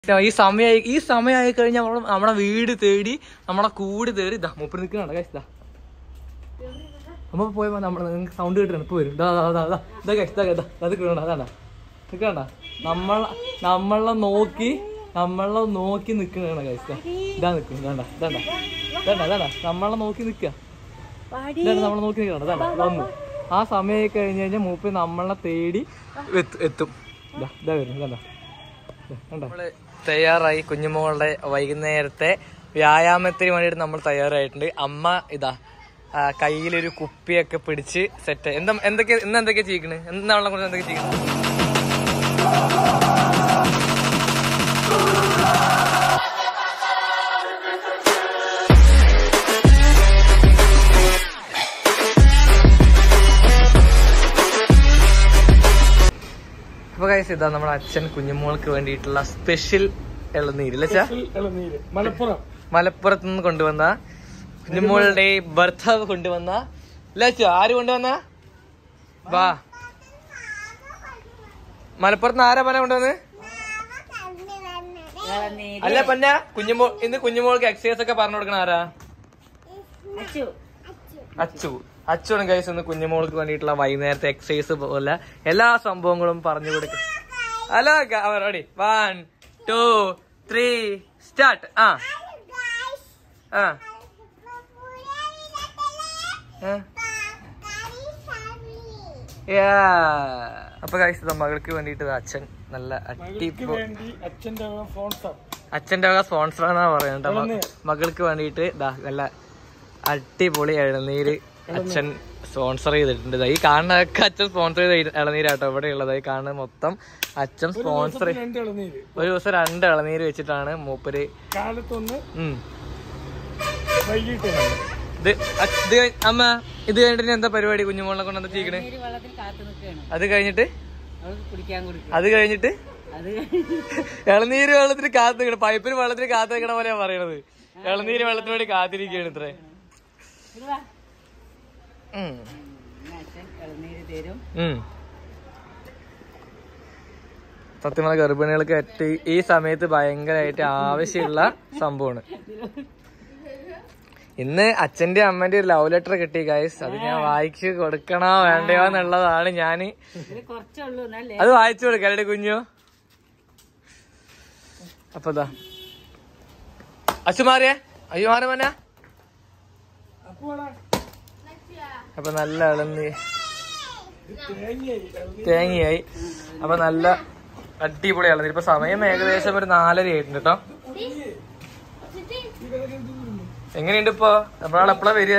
ഈ സമയമായി ഈ സമയമായി കഴിഞ്ഞാൽ നമ്മള് നമ്മുടെ വീട് തേടി നമ്മളെ കൂട് തേടി ഇതാ മൂപ്പര് നിൽക്കുന്നുണ്ട് guys, ഇതാ നമ്മ പോയപ്പോ നമ്മള് നിങ്ങൾക്ക് സൗണ്ട് കേട്ടിട്ടുണ്ട് ഇപ്പൊ വരും ഇതാ ഇതാ ഇതാ ഇതാ ഇതാ guys, ഇതാ ഇതാ അത് കിട്ടണ്ട അതാണ്ട നിൽക്കണ്ട നമ്മളെ നമ്മളെ നോക്കി നമ്മളെ നോക്കി നിൽക്കണ ഗൈസ് ഇതാ നിൽക്കും ഇതാണ്ട ഇതാണ്ട ഇതാണ്ട ഇതാണ്ട നമ്മളെ നോക്കി നിൽക്കുക ഇതാണ് നമ്മളെ നോക്കി നിൽക്കണം ഇതാണ്ട വന്നു ആ സമയം കഴിഞ്ഞ് കഴിഞ്ഞാൽ മൂപ്പര് നമ്മളെ തേടി എത്തും എത്തും ഇതാ ഇതാ വരുന്നു ഇതാണ്ട നമ്മള് തയ്യാറായി കുഞ്ഞുമോളുടെ വൈകുന്നേരത്തെ വ്യായാമത്തിന് വേണ്ടിയിട്ട് നമ്മൾ തയ്യാറായിട്ടുണ്ട് അമ്മ ഇതാ ആ, കയ്യിലൊരു കുപ്പിയൊക്കെ പിടിച്ച് സെറ്റ് എന്താ എന്തൊക്കെ ഇന്ന് എന്തൊക്കെ ചെയ്യിക്കണ് എന്നാണെ കുറിച്ച് എന്തൊക്കെ ചെയ്യണം അപ്പൊ കൈസ് ഇതാ നമ്മുടെ അച്ഛൻ കുഞ്ഞുമോൾക്ക് വേണ്ടിയിട്ടുള്ള സ്പെഷ്യൽ ഇളനീര് അല്ലേ ചാ ഇളനീര് മലപ്പുറം മലപ്പുറത്ത് നിന്ന് കൊണ്ടുവന്ന കുഞ്ഞുമോളുടെ ഭർത്താവ് കൊണ്ടുവന്ന ലച്ചു ആര് കൊണ്ടുവന്ന വാ മലപ്പുറത്ത് നിന്ന് ആരാ പന കൊണ്ടുവന്ന് അല്ല പന്ന കുഞ്ഞുമോൾ ഇന്ന് കുഞ്ഞുമോൾക്ക് എക്സസൈസ് ഒക്കെ പറഞ്ഞു കൊടുക്കണ ആരാ അച്ചു അച്ചുവാണ് ഗൈസ് ഇന്ന് കുഞ്ഞുമോൾക്ക് വേണ്ടിയിട്ടുള്ള വൈകുന്നേരത്തെ എക്സസൈസ് പോലെ എല്ലാ സംഭവങ്ങളും പറഞ്ഞു കൊടുക്കും hello ready one two three start ആ ആ ആ. Yeah. അപ്പൊ കഴിച്ചത് മകൾക്ക് വേണ്ടിട്ട് അച്ഛൻ നല്ല മകൾക്ക് അടിപൊളി വേണ്ടി അച്ഛന്റെ ഫോൺ അച്ഛന്റെ വക സ്പോൺസർ ആണെന്നാ പറയുന്നത് മ- മകൾക്ക് വേണ്ടിയിട്ട് ദാ നല്ല അടിപൊളി ഇളനീര് അച്ഛൻ സ്പോൺസർ ചെയ്തിട്ടുണ്ട് ദാ ഈ കാണുന്നതൊക്കെ അച്ഛൻ സ്പോൺസർ ചെയ്ത ഇളനീരാട്ടോ ഇവിടെ ഉള്ളത് ഈ കാണുന്ന മൊത്തം അച്ഛൻ സ്പോൺസർ രണ്ട് ഇളനീര് ഒരു ദിവസം രണ്ട് ഇളനീര് വെച്ചിട്ടാണ് മൂപ്പര് കാലത്തൊന്ന് ഉം വൈകിട്ട് ഇത് അ- ഇത് കഴി- അമ്മ ഇത് കഴിഞ്ഞിട്ട് ഇനി എന്താ പരിപാടി കുഞ്ഞുമോളെ കൊണ്ട് എന്താ ചെയ്യണേ വെള്ളത്തിൽ കാത്തു നിൽക്കുകയാണ് അത് കഴിഞ്ഞിട്ട് അവൾക്ക് കുടിക്കാൻ കൊടുക്കും അത് കഴിഞ്ഞിട്ട് അത് ഇളനീര് വെള്ളത്തിന് കാത്തു നിൽക്കണം പൈപ്പിന് വെള്ളത്തിന് കാത്തു നിൽക്കണ പോലെയാ പറയണത് ഇളനീര് വെള്ളത്തിന് വേണ്ടി കാത്തിരിക്കുകയാണ് ഇത്രേ ഇത് വാ. ഉം. ഇന്ന് അച്ഛൻ ഇളനീര് തരും ഉം. സത്യം പറഞ്ഞ ഗർഭിണികൾക്ക് ഏറ്റവും ഈ സമയത്ത് ഭയങ്കരമായിട്ട് ആവശ്യമുള്ള സംഭവമാണ് ഇന്ന് അച്ഛന്റെ അമ്മന്റെ ഒരു ലവ് ലെറ്റർ കിട്ടി ഗൈസ് അത് ഞാൻ വായിച്ചു കൊടുക്കണോ വേണ്ടയോ എന്നുള്ളതാണ് ഞാന് ഇത് കുറച്ചേ ഉള്ളൂ എന്നല്ലേ അത് വായിച്ചു കൊടുക്കല്ലേ കുഞ്ഞു അപ്പൊ ഇതാ അച്ഛമാറിയേ അയ്യോ മാറി മന അപ്പോളാ അപ്പൊ നല്ല ഇളന്നി തേങ്ങയായി ഇളനീര് തേങ്ങയായി അപ്പൊ നല്ല അടിപൊളി ഇളനീർ ഇപ്പൊ സമയം ഏകദേശം ഒരു നാലര ആയിട്ടുണ്ട് കേട്ടോ എങ്ങനെയുണ്ട് ഇപ്പൊ നമ്മളാൾ എപ്പോഴാ വരിക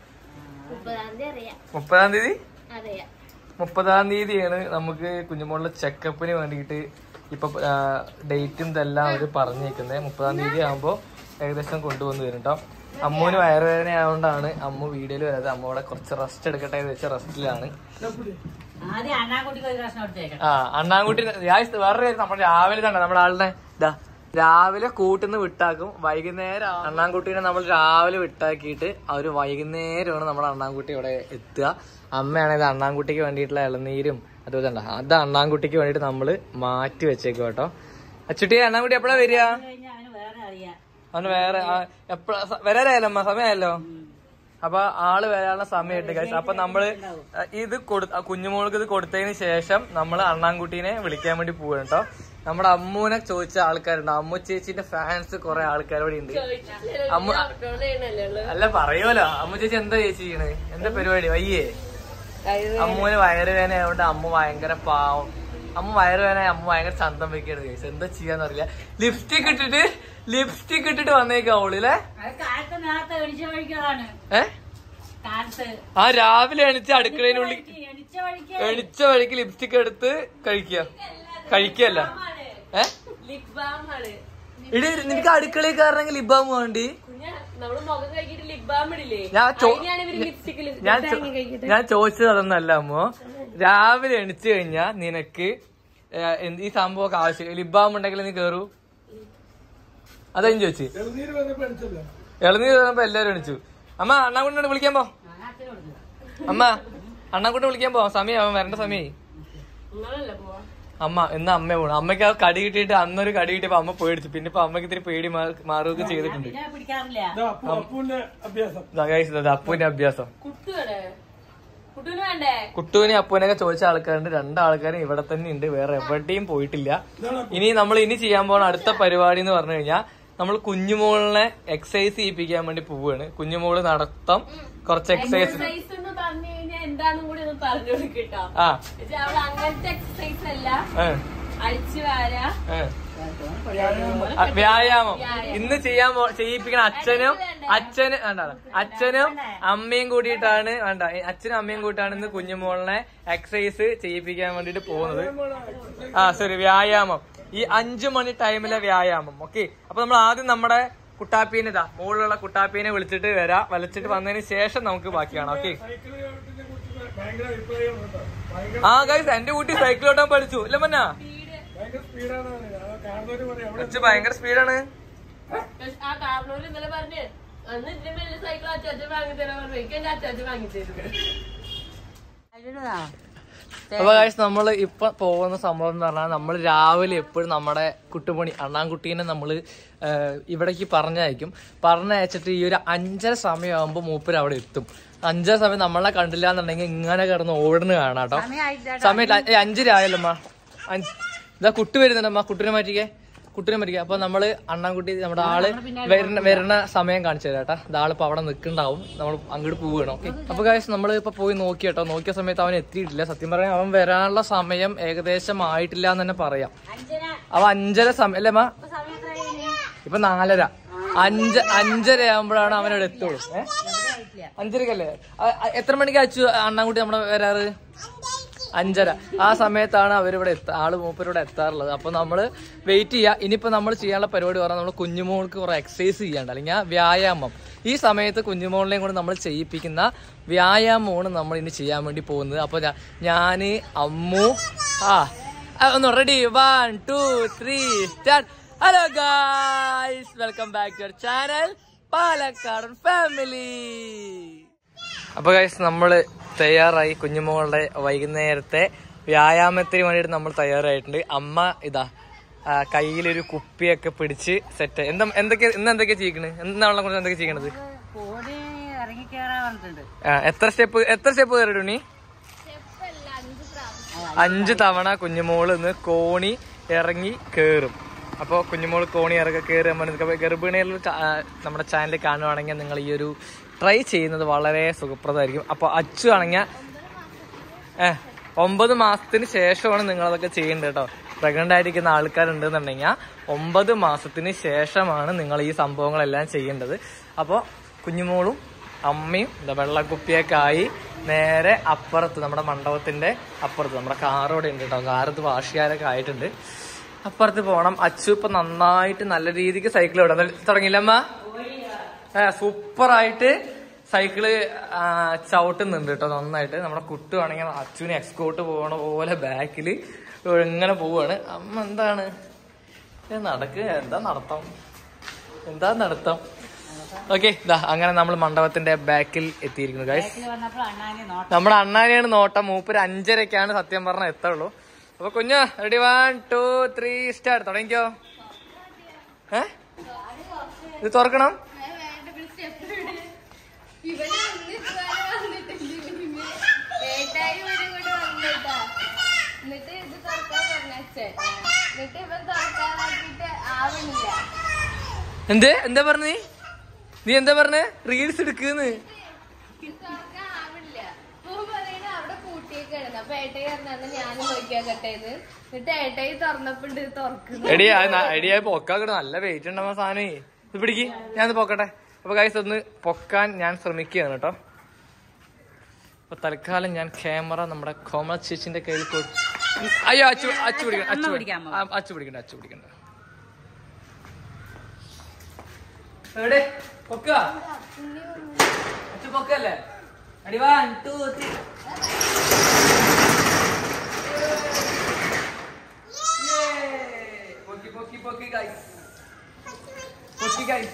മുപ്പതാം തീയതി മുപ്പതാം തീയതിയാണ് നമുക്ക് കുഞ്ഞുമോളുടെ ചെക്കപ്പിന് വേണ്ടിയിട്ട് ഇപ്പൊ ഡേറ്റും ഇതെല്ലാം അവര് പറഞ്ഞേക്കുന്നത് മുപ്പതാം തീയതി ആകുമ്പോ ഏകദേശം കൊണ്ടുവന്ന് വരും കേട്ടോ അമ്മുവിന് വയറുവേദന ആയതുകൊണ്ടാണ് അമ്മു വീഡിയോയിൽ വരാതെ അമ്മ ഇവിടെ കുറച്ച് റെസ്റ്റ് എടുക്കട്ടെ എന്ന് വെച്ച റെസ്റ്റിലാണ് ആദ്യം അണ്ണാക്കുട്ടിക്ക് ഒരു കഷ്ണം എടുത്തേക്കണം ആ അണ്ണാൻകുട്ടി ഞാൻ വേറെ കാര്യം നമ്മൾ രാവിലെ തന്നെ നമ്മുടെ ആളിനെ ഇതാ രാവിലെ കൂട്ടുന്ന വിട്ടാക്കും വൈകുന്നേരം അണ്ണാൻകുട്ടീനെ നമ്മൾ രാവിലെ വിട്ടാക്കിയിട്ട് അവര് വൈകുന്നേരമാണ് നമ്മുടെ അണ്ണാൻകുട്ടി ഇവിടെ എത്തുക അമ്മയാണെങ്കിൽ അണ്ണാൻകുട്ടിക്ക് വേണ്ടിയിട്ടുള്ള ഇളനീരും അതുപോലെ തന്നെ അത് അണ്ണാൻകുട്ടിക്ക് വേണ്ടിയിട്ട് നമ്മള് മാറ്റി വെച്ചേക്കും കേട്ടോ അച്ചുട്ടി അണ്ണാൻകുട്ടി എപ്പോഴാ വരിക കഴിഞ്ഞാൽ അവന് വേറെ അറിയാം അവന് വേറെ എപ്പോഴാ വരാറായല്ലോ അമ്മ സമയമായല്ലോ അപ്പൊ ആള് വരാനുള്ള സമയമുണ്ട് guys. അപ്പൊ നമ്മള് ഇത് കൊടു കുഞ്ഞുമോൾക്ക് ഇത് കൊടുത്തതിന് ശേഷം നമ്മൾ അണ്ണാൻകുട്ടീനെ വിളിക്കാൻ വേണ്ടി പോവാണ് കേട്ടോ നമ്മുടെ അമ്മൂനെ ചോദിച്ച ആൾക്കാരുണ്ട് അമ്മു ചേച്ചിന്റെ ഫാൻസ് കുറെ ആൾക്കാർ ഇവിടെ ഉണ്ട് അമ്മു അല്ല പറയുമല്ലോ അമ്മു ചേച്ചി എന്താ ചേച്ചി ചെയ്യണേ എന്താ പരിപാടി വയ്യേ അമ്മുവിന് വയറുവേദന ആയതുകൊണ്ട് അമ്മ ഭയങ്കര പാവം അമ്മ വയറുവേദന അമ്മ ഭയങ്കര ചന്തം വെക്കാണ് കേസ് എന്താ ചെയ്യാന്ന് അറിയില്ല ലിപ്സ്റ്റിക് ഇട്ടിട്ട് ലിപ്സ്റ്റിക് ഇട്ടിട്ട് വന്നേക്കാവുള്ളൂ അത് കാലത്ത് നേരത്തെ എണിച്ച വഴിക്കതാണ് ഏ കാലത്ത് ആ രാവിലെ എണിച്ച് അടുക്കളയിനുള്ളിൽ എണിച്ച വഴിക്ക് എണിച്ച വഴിക്ക് ലിപ്സ്റ്റിക് എടുത്ത് കഴിക്കുക കഴിക്കല്ല ഏ ഇടി നിനക്ക് അടുക്കളയിൽ കയറണമെങ്കിൽ ലിബാം വേണ്ടി നമ്മള് മുഖം കഴിക്കിട്ട് ലിപ് ബാം ഇടില്ലേ ഞാൻ ചോ- അതിനാണ് ഇവര് ലിപ്സ്റ്റിക്കിൽ ഞാൻ ചോ- ഞാൻ ചോദിച്ചത് അതൊന്നല്ല അമ്മോ രാവിലെ എണിച്ചു കഴിഞ്ഞാ നിനക്ക് ഏ, എന്ത് ഈ സംഭവമൊക്കെ ആവശ്യം ലിബാം ഉണ്ടെങ്കിൽ നീ കേറൂ അതെയും ചോദിച്ചു ഇളനീര് വന്നപ്പോ അടിച്ചല്ലോ ഇളനീർ പറഞ്ഞപ്പോ എല്ലാരും എണിച്ചു അമ്മ അണ്ണാക്കുട്ടിനോട് വിളിക്കാൻ പോ അച്ഛന് കൊടുക്കുക അമ്മ അണ്ണാക്കുട്ടി വിളിക്കാൻ പോ സമയം അവൻ വരേണ്ട സമയമായി നിങ്ങളല്ല പോവാ അമ്മ ഇന്ന് അമ്മ പോണു അമ്മയ്ക്ക് ആ കടി കിട്ടിയിട്ട് അന്നൊരു കടി കിട്ടിയപ്പോ അമ്മ പേടിച്ചു പിന്നെ ഇപ്പൊ അമ്മക്ക് ഇത്തിരി പേടി മാ- മാറുകയൊക്കെ ചെയ്തിട്ടുണ്ട് പിന്നെ പിടിക്കാറില്ല ഇതാ അപ്പു അപ്പുവിന്റെ അഭ്യാസം ഇതാ guys, ഇതാ അപ്പുവിന്റെ അഭ്യാസം കുട്ടുവേടെ കുട്ടുവിന് വേണ്ടേ കുട്ടുവിനെ അപ്പുവിനൊക്കെ ചോദിച്ച ആൾക്കാരുണ്ട് രണ്ടാൾക്കാരും ഇവിടെ തന്നെ ഉണ്ട് വേറെ എവിടെയും പോയിട്ടില്ല ഇനി നമ്മൾ ഇനി ചെയ്യാൻ പോണ അടുത്ത പരിപാടി എന്ന് പറഞ്ഞു കഴിഞ്ഞാൽ നമ്മൾ കുഞ്ഞുമോളിനെ എക്സസൈസ് ചെയ്യിപ്പിക്കാൻ വേണ്ടി പോവുകയാണ് കുഞ്ഞുമോള് നടത്തം കുറച്ച് എക്സസൈസ് എക്സസൈസ് എന്ന് പറഞ്ഞു കഴിഞ്ഞാൽ എന്താന്നും കൂടി ഒന്ന് പറഞ്ഞു കൊടുക്കട്ടോ ആ അവള് അങ്ങനത്തെ എക്സസൈസ് അല്ല ഏ, അടിച്ചു വാരാ ഏ. ആ, വ്യായാമം ഇന്ന് ചെയ്യാൻ പോ- ചെയ്യിപ്പിക്കണ അച്ഛനും അച്ഛന് വേണ്ട അച്ഛനും അമ്മയും കൂടിയിട്ടാണ് വേണ്ട അച്ഛനും അമ്മയും കൂടിയിട്ടാണ് ഇന്ന് കുഞ്ഞുമോളിനെ എക്സസൈസ് ചെയ്യിപ്പിക്കാൻ വേണ്ടിട്ട് പോകുന്നത് ആ ശരി വ്യായാമം ഈ അഞ്ചു മണി ടൈമിലെ വ്യായാമം ഓക്കെ അപ്പൊ നമ്മൾ ആദ്യം നമ്മുടെ കുട്ടാപ്പീനെ ഇതാ മുകളിലുള്ള കുട്ടാപ്പീനെ വിളിച്ചിട്ട് വരാം വലിച്ചിട്ട് വന്നതിന് ശേഷം നമുക്ക് ബാക്കി കാണാം ഓക്കെ സൈക്കിൾ ചവിട്ടിനെ കുറിച്ച് ഭയങ്കര അഭിപ്രായം കേട്ടോ ഭയങ്കര ആ ഗൈസ് എന്റെ കുട്ടി സൈക്കിൾ ഓട്ടാൻ പഠിച്ചു അല്ലേ മന്നാ ഭയങ്കര സ്പീഡാണ് കാണുന്നവര് പറയും അവിടെ കൊച്ചു ഭയങ്കര സ്പീഡാണ് ആ കാരണവര് ഇന്നലെ പറഞ്ഞ് അന്ന് ഇതിന്റെ മേലെ സൈക്കിൾ അച്ചാച്ച വാങ്ങി തരാൻ പറഞ്ഞു എനിക്ക് എന്റെ അച്ചാച്ച വാങ്ങി തരും അപ്പൊ കാശ് നമ്മൾ ഇപ്പൊ പോകുന്ന സംഭവം എന്ന് പറഞ്ഞാൽ നമ്മൾ രാവിലെ എപ്പോഴും നമ്മുടെ കുട്ടുപണി അണ്ണാൻകുട്ടീനെ നമ്മൾ ഇവിടേക്ക് പറഞ്ഞയക്കും പറഞ്ഞയച്ചിട്ട് ഈ ഒരു അഞ്ചര സമയമാകുമ്പോൾ മൂപ്പര് അവിടെ എത്തും അഞ്ചര സമയം നമ്മളെ കണ്ടില്ല എന്നുണ്ടെങ്കിൽ ഇങ്ങനെ കിടന്ന് ഓടുന്ന കാണാട്ടോ സമയത്ത് അഞ്ചര ആയല്ലോ അഞ്ച് ഇതാ കുട്ടി വരുന്നുണ്ടമ്മ കുട്ടിനെ മാറ്റിക്കേ കുട്ടിനെ മാറ്റിക്കേ അപ്പൊ നമ്മള് അണ്ണാൻകുട്ടി നമ്മുടെ ആള് വരുന്ന വരുന്ന സമയം കാണിച്ചു തരാം കേട്ടാ ഇതാളിപ്പോ അവിടെ നിൽക്കുന്നുണ്ടാവും നമ്മൾ അങ്ങോട്ട് പോവുകയാണ് ഓക്കെ അപ്പൊ കാശ് നമ്മൾ ഇപ്പൊ പോയി നോക്കി കേട്ടോ നോക്കിയ സമയത്ത് അവൻ എത്തിയിട്ടില്ല സത്യം പറയാൻ അവൻ വരാനുള്ള സമയം ഏകദേശം ആയിട്ടില്ല എന്ന് തന്നെ പറയാം അഞ്ചന അവ അഞ്ചര സമയം അല്ലേ അമ്മ ഇപ്പൊ സമയം എത്രയായി? ഇപ്പൊ നാലര അഞ്ച് അഞ്ചര ആകുമ്പോഴാണ് അവൻ അവിടെ എത്തുള്ളൂ ഏഹ് എവിടെ ആയിട്ടില്ല അഞ്ചരക്കല്ലേ അ- അ- എത്ര മണിക്ക് അച്ചു അണ്ണാൻകുട്ടി നമ്മുടെ വരാറ് അഞ്ചര ആ സമയത്താണ് അവരിവിടെ എത്ത ആള് മൂപ്പരിവിടെ എത്താറുള്ളത് അപ്പൊ നമ്മള് വെയിറ്റ് ചെയ്യുക ഇനിയിപ്പോ നമ്മൾ ചെയ്യാനുള്ള പരിപാടി പറഞ്ഞാൽ നമ്മൾ കുഞ്ഞുമോൾക്ക് കുറെ എക്സസൈസ് ചെയ്യാണ്ട് അല്ലെങ്കിൽ ആ വ്യായാമം ഈ സമയത്ത് കുഞ്ഞുമോളിനെയും കൂടെ നമ്മൾ ചെയ്യിപ്പിക്കുന്ന വ്യായാമമാണ് നമ്മൾ ഇനി ചെയ്യാൻ വേണ്ടി പോകുന്നത് അപ്പൊ ഞാ- ഞാന് അമ്മു ആ ആ, ഒന്ന് ready one two three start hello guys welcome back to your channel പാലക്കാടൻ ഫാമിലി അപ്പൊ ഗൈസ് നമ്മള് തയ്യാറായി കുഞ്ഞുമോളുടെ വൈകുന്നേരത്തെ വ്യായാമത്തിന് വേണ്ടിയിട്ട് നമ്മൾ തയ്യാറായിട്ടുണ്ട് അമ്മ ഇതാ ആ, കയ്യിലൊരു കുപ്പിയൊക്കെ പിടിച്ച് സെറ്റ് എന്താ എന്തൊക്കെ ഇന്ന് എന്തൊക്കെയാ ചെയ്യിക്കണ് എന്നാളെ കുറിച്ച് എന്തൊക്കെ ചെയ്യണത് കോടി ഇറങ്ങി കയറാൻ പറഞ്ഞിട്ടുണ്ട് ആ, എത്ര സ്റ്റെപ്പ് എത്ര സ്റ്റെപ്പ് കയറിയിട്ടു നീ അഞ്ച് തവണ കുഞ്ഞുമോള് ഇന്ന് കോണി ഇറങ്ങി കേറും അപ്പോൾ കുഞ്ഞുമോള് കോണി ഇറങ്ങി കയറി നമ്മൾ ഗർഭിണികൾ നമ്മുടെ ചാനൽ കാണുവാണെങ്കിൽ നിങ്ങൾ ഈ ഒരു ട്രൈ ചെയ്യുന്നത് വളരെ സുഖപ്രദമായിരിക്കും അപ്പോൾ അച്ചു ആണെങ്കിൽ ഏഹ് ഒമ്പത് മാസത്തിന് ശേഷമാണ് നിങ്ങൾ അതൊക്കെ ചെയ്യേണ്ടത് കേട്ടോ പ്രഗ്നന്റ് ആയിരിക്കുന്ന ആൾക്കാരുണ്ടെന്നുണ്ടെങ്കിൽ ഒമ്പത് മാസത്തിന് ശേഷമാണ് നിങ്ങൾ ഈ സംഭവങ്ങളെല്ലാം ചെയ്യേണ്ടത് അപ്പോൾ കുഞ്ഞുമോളും അമ്മയും എന്താ വെള്ളക്കുപ്പിയൊക്കെ ആയി നേരെ അപ്പുറത്ത് നമ്മുടെ മണ്ഡപത്തിന്റെ അപ്പുറത്ത് നമ്മുടെ കാർ ഇവിടെ ഉണ്ട് കേട്ടോ കാറത്ത് വാഷിയാരൊക്കെ ആയിട്ടുണ്ട് അപ്പുറത്ത് പോകണം അച്ചു ഇപ്പൊ നന്നായിട്ട് നല്ല രീതിക്ക് സൈക്കിൾ വിടാൻ തുടങ്ങിയില്ലമ്മ സൂപ്പറായിട്ട് സൈക്കിള് ആ, ചവിട്ടുന്നുണ്ട് കേട്ടോ നന്നായിട്ട് നമ്മുടെ കുട്ടുവാണെങ്കിൽ അച്ഛന് എക്സ്കോട്ട് പോകണ പോലെ ബാക്കിൽ ഇങ്ങനെ പോവാണ് അമ്മ എന്താണ് ഇത് നടക്കുക എന്താ നടത്തം എന്താ നടത്തം ഓക്കെ ഇതാ അങ്ങനെ നമ്മൾ മണ്ഡപത്തിന്റെ ബാക്കിൽ എത്തിയിരിക്കുന്നു ഗൈസ് ഇതില് വന്നപ്പോൾ അണ്ണാനെ നോട്ടം നമ്മുടെ അണ്ണാനെയാണ് നോട്ടം മൂപ്പര് അഞ്ചരക്കാണ് സത്യം പറഞ്ഞ എത്തുള്ളൂ അപ്പൊ കുഞ്ഞു ready one two three start തുടങ്ങിക്കോ ഏ ഇത് തുറക്കണം ഇവിടെ വന്ന് ഇതുവരെ വന്നിട്ടില്ല ഏട്ടായി ഒരു കൂടെ വന്നിട്ടാ എന്നിട്ട് ഇത് തുറക്കാൻ പറഞ്ഞേ എന്നിട്ട് ഇവൻ തുറക്കാനാക്കിട്ട് ആവണില്ല എന്ത് എന്താ പറഞ്ഞ നീ നീ എന്താ പറഞ്ഞ റീൽസ് എടുക്കുന്ന് തുറക്കാൻ ആവണില്ല പൂ പറയണ അവിടെ പൂട്ടിയേക്കാണ് അപ്പൊ ഏട്ടായി പറഞ്ഞാൽ ഞാനും നോക്കിയാക്കട്ടെ എന്ന് എന്നിട്ട് ഏട്ടായി തുറന്നപ്പോ ഇത് തുറക്കുന്നു എടി എടി പൊക്കാക്കട്ടെ നല്ല വെയിറ്റ് ഉണ്ടാവുന്ന സാധനം ഇത് പിടിക്ക് ഞാൻ പൊക്കട്ടെ അപ്പൊ ഗൈസ് ഒന്ന് പൊക്കാൻ ഞാൻ ശ്രമിക്കുകയാണ് കേട്ടോ അപ്പൊ തൽക്കാലം ഞാൻ ക്യാമറ നമ്മുടെ കോമള ചേച്ചിന്റെ കയ്യിൽ കൊടു അയ്യോ അച്ചു അച്ചു പിടിക്കണ്ട അച്ചു പിടിക്കാമോ? ആ, അച്ചു പിടിക്കണ്ട അച്ചു പിടിക്കണ്ട എവിടെ പൊക്ക അച്ചു പൊക്കല്ലേ അടി വൺ ടു ത്രീ പൊക്കി പൊക്കി പൊക്കി ഗൈസ് പൊക്കി ഗൈസ്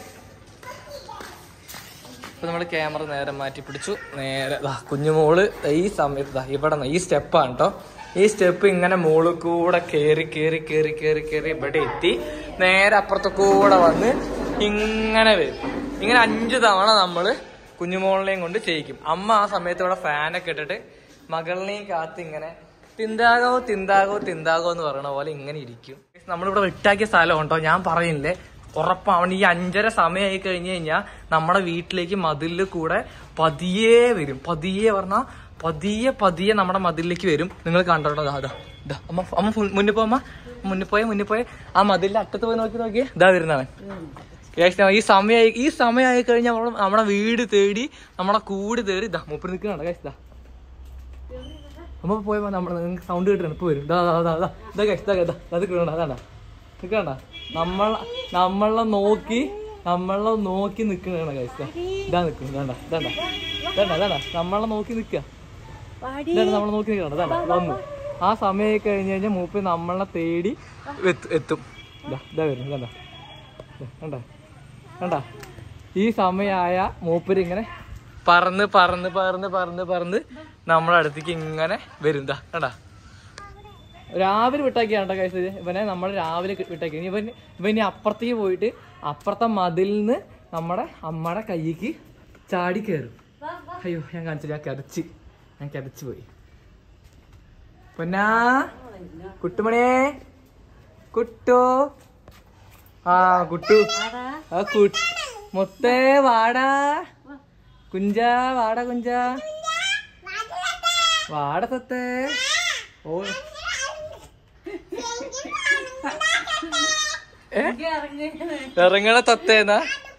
ഇപ്പൊ നമ്മള് ക്യാമറ നേരെ മാറ്റി പിടിച്ചു നേരെ ദാ കുഞ്ഞുമോള് ഈ സമയത്ത് ദാ ഇവിടെ നിന്ന് ഈ സ്റ്റെപ്പാണ് കേട്ടോ ഈ സ്റ്റെപ്പ് ഇങ്ങനെ മുകളിൽ കൂടെ കേറി കേറി കേറി കേറി കേറി ഇവിടെ എത്തി നേരെ അപ്പുറത്തെ കൂടെ വന്ന് ഇങ്ങനെ വരും ഇങ്ങനെ അഞ്ചു തവണ നമ്മള് കുഞ്ഞുമോളിനെയും കൊണ്ട് ചെയ്യിക്കും അമ്മ ആ സമയത്ത് ഇവിടെ ഫാനൊക്കെ ഇട്ടിട്ട് മകളിനെയും കാത്ത് ഇങ്ങനെ തിന്താകോ തിന്താകോ തിന്താകോ എന്ന് പറയണ പോലെ ഇങ്ങനെ ഇരിക്കും നമ്മളിവിടെ വിട്ടാക്കിയ സ്ഥലം ഉണ്ടോ ഞാൻ പറയുന്നില്ലേ ഉറപ്പാവണം ഈ അഞ്ചര സമയമായി കഴിഞ്ഞു കഴിഞ്ഞാൽ നമ്മുടെ വീട്ടിലേക്ക് മതിലിൽ കൂടെ പതിയെ വരും പതിയെ പറഞ്ഞാ പതിയെ പതിയെ നമ്മുടെ മതിലിലേക്ക് വരും നിങ്ങൾ കണ്ടോ ദാ ദാ ദാ അമ്മ അമ്മ ഫുൾ- മുന്നിൽ പോ അമ്മ മുന്നിൽ പോയെ മുന്നിൽ പോയെ ആ മതിലിന്റെ അറ്റത്ത് പോയി നോക്കി നോക്കിയേ ഇതാ വരുന്നവൻ Guys, ഈ സമയമായി ഈ സമയമായി കഴിഞ്ഞാൽ നമ്മൾ നമ്മുടെ വീട് തേടി നമ്മുടെ കൂട് തേടി ഇതാ മൂപ്പര് നിൽക്കുന്നുണ്ട് കഴിച്ചാ അമ്മ പോയപ്പോ നമ്മൾ നിങ്ങൾക്ക് സൗണ്ട് കേട്ടിട്ടുണ്ട് ഇപ്പൊ വരും ദാ ദാ ദാ ദാ ഇതാ കഴിച്ച് ഇതാ ഇതാ അത് കിട്ടണ്ട അതാണ്ട നിൽക്കണ്ട നമ്മൾ നമ്മളെ നോക്കി നമ്മളെ നോക്കി നിൽക്കണ കഴിച്ച ഇതാ നിൽക്കും വേണ്ട ഇതാണ്ട ഇതാണ്ട ഇതാണ്ട നമ്മളെ നോക്കി നിൽക്കുക ഇതാണ് നമ്മളെ നോക്കി നിൽക്കണം ഇതാണ്ട വന്നു ആ സമയം കഴിഞ്ഞ് കഴിഞ്ഞാൽ മൂപ്പര് നമ്മളെ തേടി എത്തും എത്തും ഇതാ ഇതാ വരും ഇതാണ്ട കണ്ട കണ്ട ഈ സമയമായ മൂപ്പര് ഇങ്ങനെ പറന്ന് പറന്ന് പറന്ന് പറന്ന് പറന്ന് നമ്മളെ അടുത്തേക്ക് ഇങ്ങനെ വരും ദാ കണ്ട രാവിലെ വിട്ടാക്കിയാണ് കേട്ടോ കഴിച്ചത് ഇവനെ നമ്മൾ രാവിലെ വിട്ടാക്കി ഇനി ഇവൻ ഇവൻ ഇനി അപ്പുറത്തേക്ക് പോയിട്ട് അപ്പുറത്തെ മതിലിൽ നിന്ന് നമ്മുടെ അമ്മയുടെ കൈക്ക് ചാടി കയറും അയ്യോ ഞാൻ കാണിച്ചില്ല ഞാൻ കിടച്ച് ഞാൻ കിടച്ചു പോയി പൊന്നാ കുട്ടുമണിയേ കുട്ടു ആ കുട്ടു ആ കുട്ട് മൊത്തേ വാടാ കുഞ്ച വാടാ കുഞ്ച വാട സത്തേ ഓ ഏ? ഇറങ്ങണ തത്തേന്നാ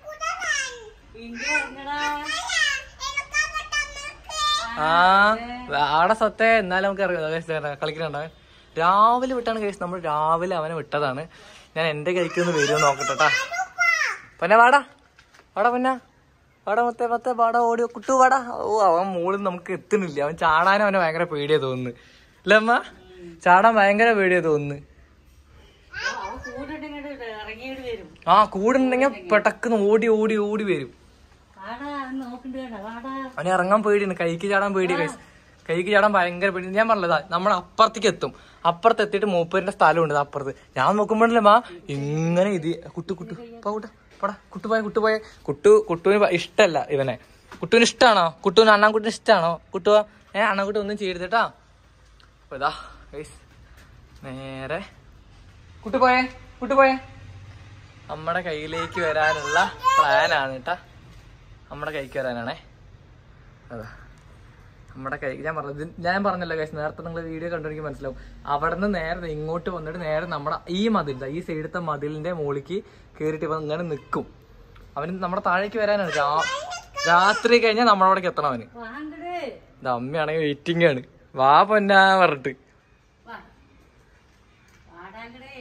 ആ ആടെ സത്തേ എന്നാലും നമുക്ക് ഇറങ്ങാം കളിക്കണുണ്ടോ രാവിലെ വിട്ടാണ് കേസ് നമ്മൾ രാവിലെ അവനെ വിട്ടതാണ് ഞാൻ എന്റെ കൈക്ക് ഒന്ന് വരുമോ നോക്കട്ടെ പിന്നെ വാടാ വാടാ പിന്നെ വാടാ മൊത്തേ മൊത്തേ വാടാ ഓടി കുട്ടു വാടാ ഓ അവൻ മുകളിൽ നമുക്ക് എത്തുന്നില്ല അവൻ ചാടാനും അവന് ഭയങ്കര പേടിയാ തോന്നുന്നു അല്ലേ അമ്മ ചാടാൻ ഭയങ്കര പേടിയാ തോന്നുന്നു കൂടിട്ടിങ്ങോട്ട് ഇറങ്ങിയിട്ട് വരും ആ കൂടുണ്ടെങ്കിൽ പെട്ടക്കുന്ന് ഓടി ഓടി ഓടി വരും വാടാ നോക്കണ്ട വേണ്ട വാടാ അവന് ഇറങ്ങാൻ പേടിയാണ് കൈക്ക് ചാടാൻ പേടി guys. കൈക്ക് ചാടാൻ ഭയങ്കര പേടി ഞാൻ പറഞ്ഞതാ നമ്മൾ അപ്പുറത്തേക്ക് എത്തും അപ്പുറത്ത് എത്തിയിട്ട് മൂപ്പരിന്റെ സ്ഥലമുണ്ട് ദാ അപ്പുറത്ത് ഞാൻ നോക്കുമ്പോഴല്ലേ മാ ഇങ്ങനെ ഇത് കുട്ടു കുട്ടു പോ കുട്ടു പടാ കുട്ടു പോയ കുട്ടു പോയ കുട്ടു കുട്ടുവിന് ഭ- ഇഷ്ടല്ല ഇവനെ കുട്ടുവിന് ഇഷ്ടമാണോ കുട്ടുവിന് അണ്ണാൻകുട്ടിന് ഇഷ്ടമാണോ കുട്ടു ഏ അണ്ണാൻകുട്ടി ഒന്നും ചെയ്തിട്ടാ അപ്പൊ ഇതാ guys. നേരെ കുട്ടു പോയേ കുട്ടു പോയേ നമ്മുടെ കയ്യിലേക്ക് വരാനുള്ള പ്ലാനാണ് കേട്ടാ നമ്മുടെ കൈക്ക് വരാനാണേ അതാ നമ്മുടെ കൈ ഞാൻ പറഞ്ഞത് ഇത് ഞാൻ പറഞ്ഞല്ലോ guys നേരത്തെ നിങ്ങൾ വീഡിയോ കണ്ടെനിക്ക് മനസ്സിലാവും അവിടെ നിന്ന് നേരെ ദേ ഇങ്ങോട്ട് വന്നിട്ട് നേരെ നമ്മുടെ ഈ മതിൽ ദാ ഈ സൈഡത്തെ മതിലിന്റെ മുകളിലേക്ക് കയറിയിട്ട് ഇവൻ ഇങ്ങനെ നിൽക്കും അവന് നമ്മുടെ താഴേക്ക് വരാനാണ് രാ- രാത്രി കഴിഞ്ഞാൽ നമ്മളവിടേക്ക് എത്തണം അവന് വാങ്ങടേ ഇത് അമ്മയാണെങ്കിൽ വെയിറ്റിംഗ് ആണ് വാ പൊന്നാ പറഞ്ഞിട്ട് വാ വാടാങ്കടേ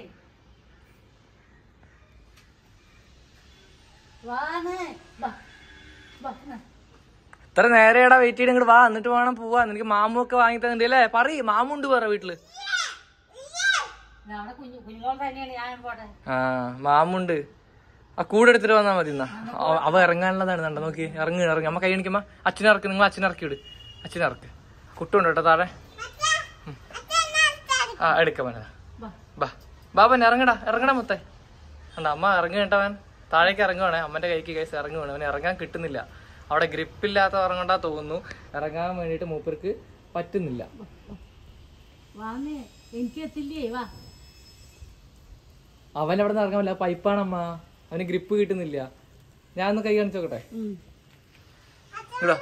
വാന്ന് വാ വാ ന്നാ. ഇത്ര നേരെടാ വെയിറ്റ് ചെയ്ത് ഇങ്ങോട്ട് വാ എന്നിട്ട് വേണം പോവാ നിനക്ക് മാമു ഒക്കെ വാങ്ങി തന്നിട്ട് അല്ലേ പറയ് മാമുണ്ട് പറ വീട്ടില് ഞാൻ അവിടെ കുഞ്ഞു കുഞ്ഞുങ്ങൾ തന്നെയാണ് ഞാൻ പോട്ടെ ആ മാമുണ്ട് ആ കൂടെ എടുത്തിട്ട് വന്നാ മതി എന്നാ അവ- അവ ഇറങ്ങാനുള്ളതാണ് കണ്ടോ നോക്കി ഇറങ്ങി ഇറങ്ങി അമ്മ കൈ കാണിക്കുമ്പോ അച്ഛനെ ഇറക്ക് നിങ്ങൾ അച്ഛനെ ഇറക്കി വിട് അച്ഛനെ ഇറക്ക് കുട്ടുണ്ട് കേട്ടോ താഴെ ഉം. ആ എടുക്കാം മോനെ. വാ ബാ ബാബൻ ഇറങ്ങടാ ഇറങ്ങടാ മൊത്തേ കണ്ട അമ്മ ഇറങ്ങി കേട്ടവൻ താഴേക്ക് ഇറങ്ങുവാണേ അമ്മന്റെ കൈക്ക് കൈസ് ഇറങ്ങുവാണ് അവന് ഇറങ്ങാൻ കിട്ടുന്നില്ല അവിടെ ഗ്രിപ്പില്ലാത്ത ഇറങ്ങണ്ടാ തോന്നുന്നു ഇറങ്ങാൻ വേണ്ടിയിട്ട് മൂപ്പർക്ക് പറ്റുന്നില്ല വാന്ന് എനിക്ക് എത്തില്ലേ വാ അവൻ അവിടെ നിന്ന് ഇറങ്ങാൻ പറ്റില്ല പൈപ്പാണമ്മ അവന് ഗ്രിപ്പ് കിട്ടുന്നില്ല ഞാൻ ഒന്ന് കൈ കാണിച്ചു നോക്കട്ടെ ഉം. ഇടാ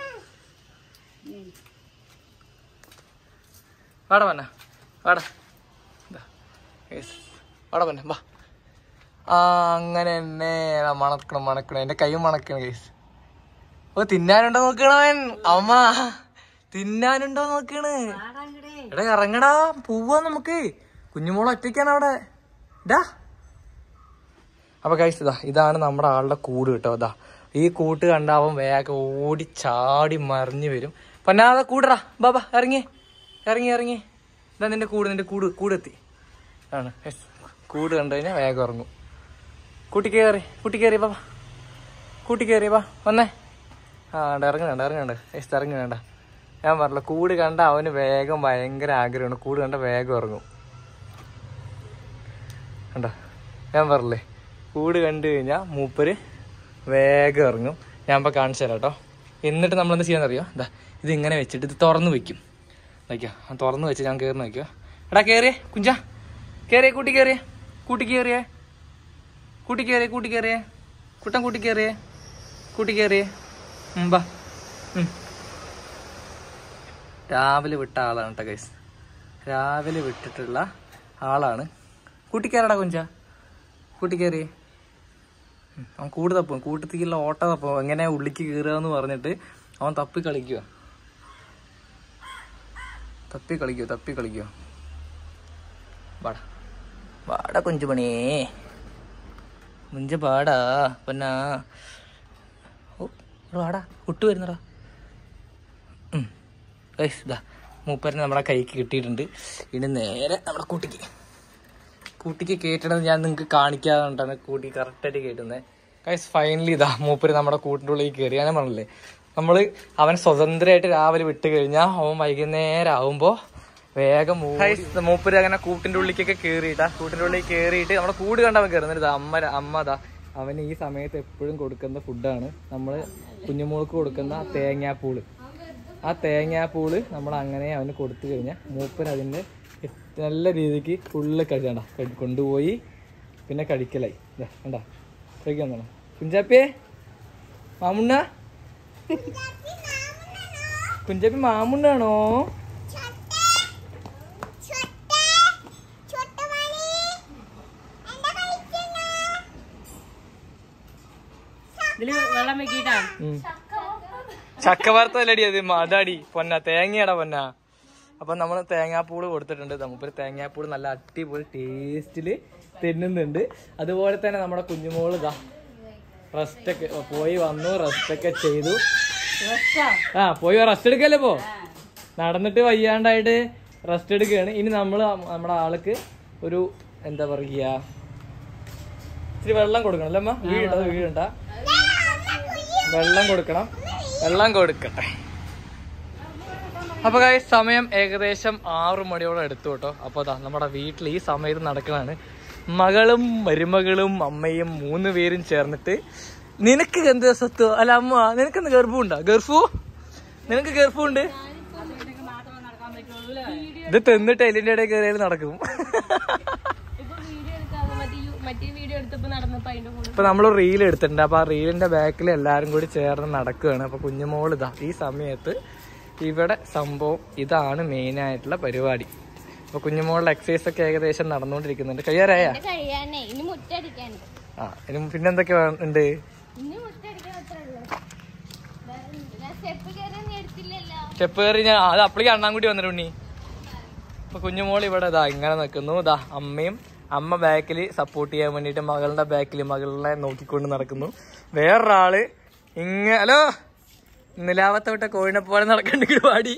വാടാ പന്ന വാടാ ഇതാ. Yes. വാടാ പന്ന വാ ആ അങ്ങനെ തന്നെ ദാ മണക്കണം മണക്കണം എന്റെ കൈ മണക്കണം കേസ് ഓ തിന്നാനുണ്ടോ നോക്കണവൻ അമ്മ തിന്നാനുണ്ടോ നോക്കണ് വാടാങ്കടേ എടാ ഇറങ്ങടാ പോവാ നമുക്ക് കുഞ്ഞുമോൾ ഒറ്റയ്ക്കാണ് അവിടെ ഇതാ അപ്പൊ കഴിച്ച് ഇതാ ഇതാണ് നമ്മുടെ ആളുടെ കൂട് കേട്ടോ ഇതാ ഈ കൂട്ട് കണ്ട അവൻ വേഗം ഓടി ചാടി മറിഞ്ഞു വരും പൊന്നാതെ കൂടറാ ബാബാ ഇറങ്ങി ഇറങ്ങി ഇറങ്ങി ഇതാ നിന്റെ കൂട് നിന്റെ കൂട് കൂടെത്തി ആണ് yes. കൂട് കണ്ടു കഴിഞ്ഞാൽ വേഗം ഇറങ്ങും കൂട്ടി കയറി കൂട്ടി കയറി ബാബാ കൂട്ടി കയറി വാ വന്നേ ആ വേണ്ട ഇറങ്ങണ്ട ഇറങ്ങണ്ട എസ് ഇറങ്ങി വേണ്ട ഞാൻ പറഞ്ഞില്ല കൂട് കണ്ട അവന് വേഗം ഭയങ്കര ആഗ്രഹമാണ് കൂട് കണ്ട വേഗം ഇറങ്ങും കണ്ടോ ഞാൻ പറഞ്ഞില്ലേ കൂട് കണ്ടു കഴിഞ്ഞാൽ മൂപ്പര് വേഗം ഇറങ്ങും ഞാൻ ഇപ്പോൾ കാണിച്ചു തരാം കേട്ടോ എന്നിട്ട് നമ്മൾ എന്താ ചെയ്യാന്നറിയോ എന്താ ഇത് ഇങ്ങനെ വെച്ചിട്ട് ഇത് തുറന്ന് വെക്കും വയ്ക്കാം തുറന്ന് വെച്ച് ഞാൻ കയറി നോക്കിയോ എടാ കയറിയേ കുഞ്ച കയറിയേ കൂട്ടി കയറിയേ കൂട്ടി കയറിയേ കൂട്ടി കയറിയേ കൂട്ടി കയറിയേ കുട്ടൻ കൂട്ടി കയറിയേ കൂട്ടി കയറിയേ ഉം, ബാ ഉം. രാവിലെ വിട്ട ആളാണ് കേട്ടോ ഗൈസ് രാവിലെ വിട്ടിട്ടുള്ള ആളാണ് കൂട്ടിക്കയറടാ കുഞ്ച കൂട്ടിക്കയറിയേ ഉം, അവൻ കൂട് തപ്പും കൂട്ടത്തിക്കുള്ള ഓട്ട തപ്പും എങ്ങനെ ഉള്ളിക്ക് കയറുക എന്ന് പറഞ്ഞിട്ട് അവൻ തപ്പി കളിക്കുക തപ്പി കളിക്കോ തപ്പി കളിക്കോ വാടാ വാടാ കുഞ്ചുമണിയേ മുഞ്ച പാടാ പൊന്നാ ഓ ഇവിടെ വാടാ കുട്ടു വരുന്നടാ ഉം. ഗയ്സ്, ദാ മൂപ്പരനെ നമ്മുടെ കൈക്ക് കിട്ടിയിട്ടുണ്ട് ഇനി നേരെ നമ്മുടെ കൂട്ടിക്ക് കൂട്ടിക്ക് കയറ്റണത് ഞാൻ നിങ്ങൾക്ക് കാണിക്കാതുകൊണ്ടാണ് കൂട്ടി കറക്റ്റായിട്ട് കയറ്റുന്നത് കൈസ് ഫൈനലി ഇതാ മൂപ്പര് നമ്മുടെ കൂട്ടിൻ്റെ ഉള്ളിൽ കയറി ഞാൻ പറഞ്ഞില്ലേ നമ്മൾ അവൻ സ്വതന്ത്രമായിട്ട് രാവിലെ വിട്ട് കഴിഞ്ഞാൽ അവൻ വൈകുന്നേരം ആവുമ്പോൾ വേഗം മൂടി- മൂപ്പര് അങ്ങനെ കൂട്ടിന്റെ ഉള്ളിലേക്കൊക്കെ കയറിയിട്ടാ കൂട്ടിന്റെ ഉള്ളിൽ കയറിയിട്ട് നമ്മുടെ കൂട് കണ്ടവൻ കയറുന്നത് അമ്മ അമ്മ ദാ അവന് ഈ സമയത്ത് എപ്പോഴും കൊടുക്കുന്ന ഫുഡാണ് നമ്മൾ കുഞ്ഞുമോൾക്ക് കൊടുക്കുന്ന തേങ്ങാപ്പൂള് ആ തേങ്ങാപ്പൂള് നമ്മൾ അങ്ങനെ അവന് കൊടുത്തു കഴിഞ്ഞാൽ മൂപ്പൻ അതിൻ്റെ നല്ല രീതിക്ക് ഫുള്ള് കഴിക്കണ്ട കൊണ്ടുപോയി പിന്നെ കഴിക്കലായി ദാ, കണ്ടാ കഴിക്കാൻ തോന്നണം കുഞ്ചാപ്പിയെ മാമുണ്ണ കുഞ്ചാപ്പി മാമുണ്ണാണോ ഇതില് വെള്ളം വെക്കിട്ടാ ഉം. ചക്ക വറുത്തല്ലടി അത് അതാടി പൊന്ന തേങ്ങയാടാ പൊന്ന അപ്പൊ നമ്മൾ തേങ്ങാപ്പൂള് കൊടുത്തിട്ടുണ്ട് നമുക്കൊരു തേങ്ങാപ്പൂള് നല്ല അടിപൊളി ടേസ്റ്റില് തിന്നുന്നുണ്ട് അതുപോലെ തന്നെ നമ്മുടെ കുഞ്ഞുമോള് ഇതാ റെസ്റ്റ് ഒക്കെ പോയി വന്നു റെസ്റ്റ് ഒക്കെ ചെയ്തു ആ പോയി റെസ്റ്റ് എടുക്കല്ലേ പോ നടന്നിട്ട് വയ്യാണ്ടായിട്ട് റെസ്റ്റ് എടുക്കുകയാണ് ഇനി നമ്മൾ നമ്മുടെ ആൾക്ക് ഒരു എന്താ പറയുക ഇച്ചിരി വെള്ളം കൊടുക്കണം അല്ലേ അമ്മ വീഴണ്ട വീഴണ്ട വെള്ളം കൊടുക്കണം വെള്ളം കൊടുക്കട്ടെ അപ്പൊ guys, സമയം ഏകദേശം ആറു മണിയോളം എടുത്തു കേട്ടോ അപ്പൊ അതാ നമ്മുടെ വീട്ടിൽ ഈ സമയത്ത് നടക്കണാണ് മകളും മരുമകളും അമ്മയും മൂന്ന് പേരും ചേർന്നിട്ട് നിനക്ക് എന്ത് സത്വ അല്ല അമ്മ നിനക്ക് എന്ത് ഗർഭമുണ്ടോ ഗർഭു നിനക്ക് ഗർഭമുണ്ട് ഇത് തിന്നിട്ട് എല്ലിന്റെ ഇടയിൽ കയറിയാൽ നടക്കും ഇപ്പൊ വീഡിയോ എടുക്കാതെ മറ്റേ യു- മറ്റേ വീഡിയോ എടുത്തപ്പോ നടന്നപ്പോ അതിന്റെ കൂടെ ഇപ്പൊ നമ്മൾ റീൽ എടുത്തിട്ടുണ്ട് അപ്പൊ ആ റീലിന്റെ ബാക്കിൽ എല്ലാരും കൂടി ചേർന്ന് നടക്കുകയാണ് അപ്പൊ കുഞ്ഞുമോൾ ഇതാ ഈ സമയത്ത് ഇവിടെ സംഭവം ഇതാണ് മെയിൻ ആയിട്ടുള്ള പരിപാടി അപ്പൊ കുഞ്ഞുമോളുടെ എക്സസൈസ് ഒക്കെ ഏകദേശം നടന്നുകൊണ്ടിരിക്കുന്നുണ്ട് കഴിയാറായ കഴിയാനേ ഇനി മുറ്റടിക്കാനുണ്ട് ആ ഇനി പിന്നെന്തൊക്കെ വേ- ഉണ്ട് ഇനി മുറ്റടിക്കാൻ അത്രേ ഉള്ളൂ ഞാൻ സ്റ്റെപ്പ് കയറി ഒന്നും എടുത്തില്ലല്ലോ സ്റ്റെപ്പ് കയറി ഞാൻ അത് അപ്പളേക്ക് അണ്ണാൻകുട്ടി വന്നിട്ടുണ്ണി അപ്പൊ കുഞ്ഞുമോൾ ഇവിടെ ഇതാ ഇങ്ങനെ നിൽക്കുന്നു ഇതാ അമ്മയും അമ്മ ബാക്കിൽ സപ്പോർട്ട് ചെയ്യാൻ വേണ്ടിയിട്ട് മകളുടെ ബാക്കിൽ മകളെ നോക്കിക്കൊണ്ട് നടക്കുന്നു വേറൊരാള് ഇങ്ങ ഹലോ നിലാവത്തെ വിട്ട കോഴിനെ പോലെ നടക്കണ്ടെങ്കിൽ പാടി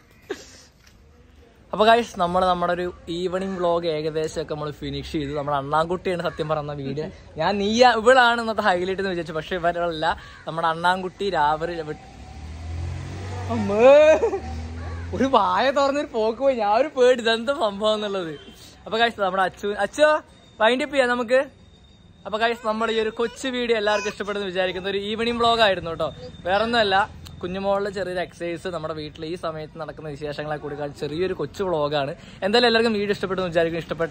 അപ്പൊ ഗൈസ് നമ്മൾ നമ്മുടെ ഒരു ഈവനിങ് വ്ളോഗ് ഏകദേശം ഒക്കെ നമ്മൾ ഫിനിഷ് ചെയ്തു നമ്മുടെ അണ്ണാൻകുട്ടിയാണ് സത്യം പറഞ്ഞ വീഡിയോ ഞാൻ നീയ ഇവളാണ് ഇന്നത്തെ ഹൈലൈറ്റ് എന്ന് വിചാരിച്ചു പക്ഷെ ഇവരല്ല നമ്മുടെ അണ്ണാൻകുട്ടി രാവിലെ വി- അമ്മേ ഒരു വായ തുറന്നൊരു പോക്ക് പോയി ഞാൻ ഒരു പേടി ഇതെന്താ സംഭവം എന്നുള്ളത് അപ്പൊ കഴിച്ചു നമ്മുടെ അച്ചു അച്ചോ വൈൻഡ് അപ്പ് ചെയ്യാം നമുക്ക് അപ്പൊ കഴിച്ച് നമ്മുടെ ഈ ഒരു കൊച്ചു വീഡിയോ എല്ലാവർക്കും ഇഷ്ടപ്പെടുന്നു വിചാരിക്കുന്ന ഒരു ഈവനിങ് വ്ളോഗ് ആയിരുന്നു കേട്ടോ വേറെ ഒന്നുമല്ല കുഞ്ഞുമോളിലെ ചെറിയൊരു എക്സസൈസ് നമ്മുടെ വീട്ടിൽ ഈ സമയത്ത് നടക്കുന്ന വിശേഷങ്ങളെ കൂടി കാണിച്ച് ചെറിയൊരു കൊച്ചു വ്ളോഗാണ് എന്തായാലും എല്ലാവർക്കും വീഡിയോ ഇഷ്ടപ്പെടുന്നു വിചാരിക്കുന്നു ഇഷ്ടപ്പെട്ട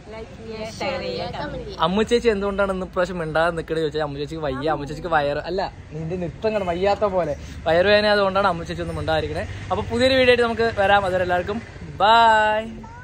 അമ്മു ചേച്ചി എന്തുകൊണ്ടാണ് ഇന്ന് ഇപ്രാവശ്യം മിണ്ടാതെ നിൽക്കണത് ചോദിച്ചാൽ അമ്മു ചേച്ചിക്ക് വയ്യ അമ്മു ചേച്ചിക്ക് വയറ് അല്ല നിന്റെ നൃത്തം കണ്ട് വയ്യാത്ത പോലെ വയറുവേദന അതുകൊണ്ടാണ് അമ്മു ചേച്ചി ഒന്നും മിണ്ടാതിരിക്കണേ അപ്പൊ പുതിയൊരു വീഡിയോ ആയിട്ട് നമുക്ക് വരാം അതുവരെ എല്ലാവർക്കും ബൈ